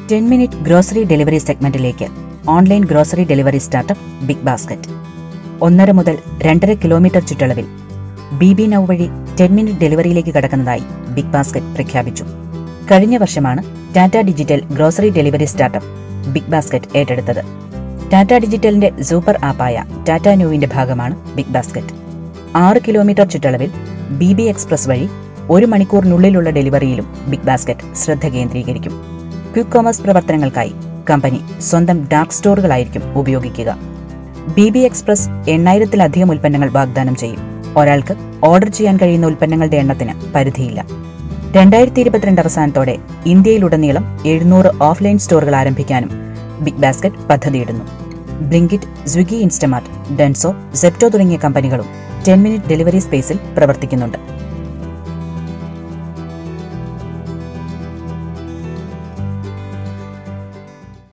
ten minute grocery delivery സെഗ്മെന്റിലേക്ക് online grocery delivery startup big basket ഒന്നര മുതൽ രണ്ടര കിലോമീറ്റർ ചുറ്റളവിൽ ബി ബി നൗ വഴി ടെൻ മിനിറ്റ് ഡെലിവറിയിലേക്ക് കടക്കുന്നതായി ബിഗ് ബാസ്ക്കറ്റ് പ്രഖ്യാപിച്ചു കഴിഞ്ഞ വർഷമാണ് Tata digital grocery delivery startup big basket ഏറ്റെടുത്തത് ടാറ്റ ഡിജിറ്റലിന്റെ സൂപ്പർ ആപ്പായ ടാറ്റ ന്യൂവിന്റെ ഭാഗമാണ് ബിഗ് ബാസ്ക്കറ്റ് ആറ് കിലോമീറ്റർ ചുറ്റളവിൽ ബി ബി എക്സ്പ്രസ് വഴി ഒരു മണിക്കൂറിനുള്ളിലുള്ള ഡെലിവറിയിലും ബിഗ് ബാസ്ക്കറ്റ് ശ്രദ്ധ കേന്ദ്രീകരിക്കും ക്വിക്ക് കോമേഴ്സ് പ്രവർത്തനങ്ങൾക്കായി കമ്പനി സ്വന്തം ഡാർക്ക് സ്റ്റോറുകളായിരിക്കും ഉപയോഗിക്കുക ബി ബി എക്സ്പ്രസ് എണ്ണായിരത്തിലധികം ഉൽപ്പന്നങ്ങൾ വാഗ്ദാനം ചെയ്യും ഒരാൾക്ക് ഓർഡർ ചെയ്യാൻ കഴിയുന്ന ഉൽപ്പന്നങ്ങളുടെ എണ്ണത്തിന് പരിധിയില്ല രണ്ടായിരത്തി ഇരുപത്തിരണ്ട് അവസാനത്തോടെ ഇന്ത്യയിലുടനീളം എഴുന്നൂറ് ഓഫ്ലൈൻ സ്റ്റോറുകൾ ആരംഭിക്കാനും ബിഗ് ബാസ്ക്കറ്റ് പദ്ധതിയിടുന്നു Blinkit Swiggy Instamart Dunzo Zepto തുടങ്ങിയ കമ്പനികളും ടെൻ മിനിറ്റ് ഡെലിവറി സ്പേസിൽ പ്രവർത്തിക്കുന്നുണ്ട്